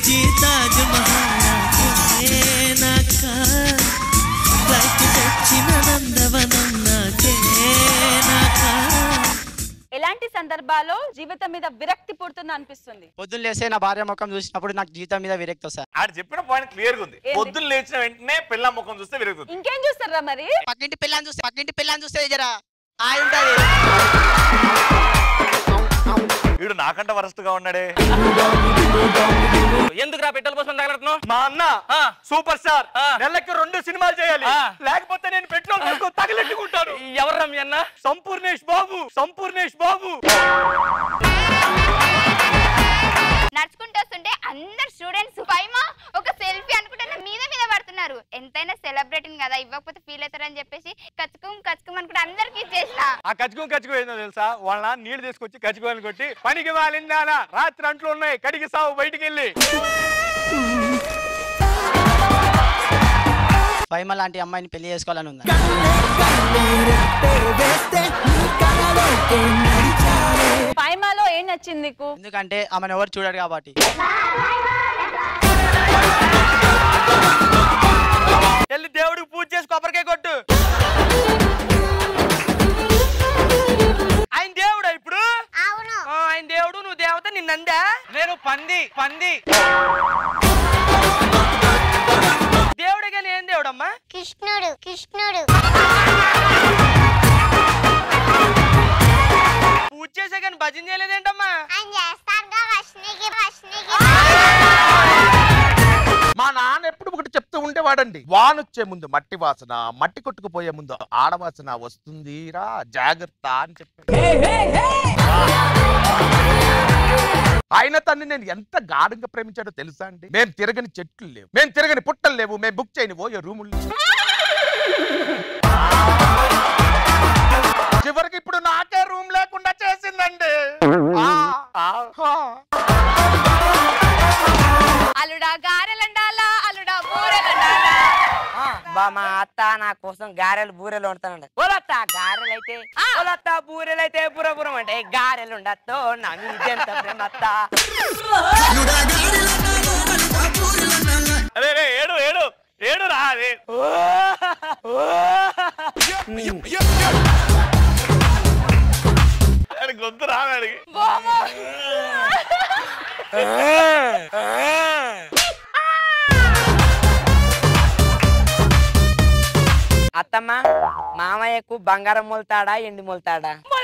తెచ్చి తాజ్ మహల్ నాకా ఫ్లైట్ తెచ్చిన నందవనం నాకే నాకా ఎలాంటి సందర్భాల్లో జీవితం మీద విరక్తి పుడుతుంది అనిపిస్తుంది పొద్దున్న లేస్తే నా భార్య ముఖం చూసినప్పుడు నాకు జీవితం మీద విరక్తి వస్తుంది ఆడు చెప్పిన పాయింట్ క్లియర్ గా ఉంది ఏంది? పొద్దున్న లేచిన వెంటనే పిల్ల ముఖం చూస్తే విరుగుతుంది ఇంకేం చూస్తారా మరి పక్కింటి పిల్లని చూస్తే పక్కింటి పిల్లని చూస్తే జరా హాయ్ ఉంటది వీడు నాకంట వరస్ట్ గా ఉన్నాడే ఎందుకు రా పెట్రోల్ పోసుకొని తగలడుతున్నావు మా అన్న సూపర్ స్టార్ నెలకి రెండు సినిమాలు చేయాలి ఆ. లేకపోతే నేను పెట్రోల్ పోసుకొని తగిలెట్టుకుంటాను ఎవరు మీ అన్న సంపూర్ణేష్ బాబు సంపూర్ణేష్ బాబు నడుచుకుంటూ వస్తుంటే అందరు స్టూడెంట్స్ పైమా ఒక సెల్ఫీ అనుకుంటే నా మీద మీద పడుతున్నారు ఎంతైనా సెలబ్రిటీని కదా ఇవ్వకపోతే ఫీల్ అవుతారని చెప్పేసి కచ్చుకుం కచ్చుకుం అనుకుంటే అందరికి ఇచ్చేసిన ఆ కచ్చుకో కచ్చుకో ఏందో తెలుసా వాళ్ళ నాన్న నీళ్లు తీసుకొచ్చి కచ్చుకోని కొట్టి పనికి వాలిందానా రాత్రి అంట్లు ఉన్నాయి కడిగి సావు బయటికి వెళ్ళి ఫైమ లాంటి అమ్మాయిని పెళ్లి చేసుకోవాలని ఉందా పైమాలో ఏం నచ్చింది నీకు ఎందుకంటే ఆమెను ఎవరు చూడరు కాబట్టి వెళ్ళి దేవుడికి పూజ చేసి కొబ్బరికాయ కొట్టు ఆయన దేవుడా ఇప్పుడు అవును ఆ, ఆయన దేవుడు నువ్వు దేవత నిన్నందా నేను పంది పంది దేవుడే కానీ ఏం దేవుడమ్మా కృష్ణుడు కృష్ణుడు పూజ చేసే కానీ భజన చేయలేదేంటమ్మా ఆయన చేస్తారుగా వర్షనికి వర్షనికి మా నాన్న ఎప్పుడు ఒకటి చెప్తూ ఉండేవాడండి వానొచ్చే ముందు మట్టి వాసన మట్టి కొట్టుకుపోయే ముందు ఆడవాసన వస్తుందిరా జాగ్రత్త అని చెప్పాడు ఆయన తన్ని నేను ఎంత గాఢంగా ప్రేమించాడో తెలుసా అండి మేము తిరగని చెట్లు లేవు మేము తిరగని పుట్టలు లేవు మేము బుక్ చేయని పోయే రూములు లేవు. చివరికి ఇప్పుడు నాకే రూమ్ లేకుండా చేసిందండి ఆ, ఆ, ఆ. అల్లుడా గారెలండాలా అల్లుడా బూరెలండాలా బా మా అత్త నా కోసం గారెలు బూరెలు వండుతానండి ఓలత్త గారెలు అయితే ఓలత్త బూరెలు అయితే బురబురం అంటే గారెలు ఉండత్తో నా మీదెంత ప్రేమ అత్త అరే రే ఏడు ఏడు ఏడు రా అదే ఆడి గొంతు రావాడికి అత్తమ్మ మామయ్యకు బంగారం మొలుతాడా ఎండి మొలుతాడా మా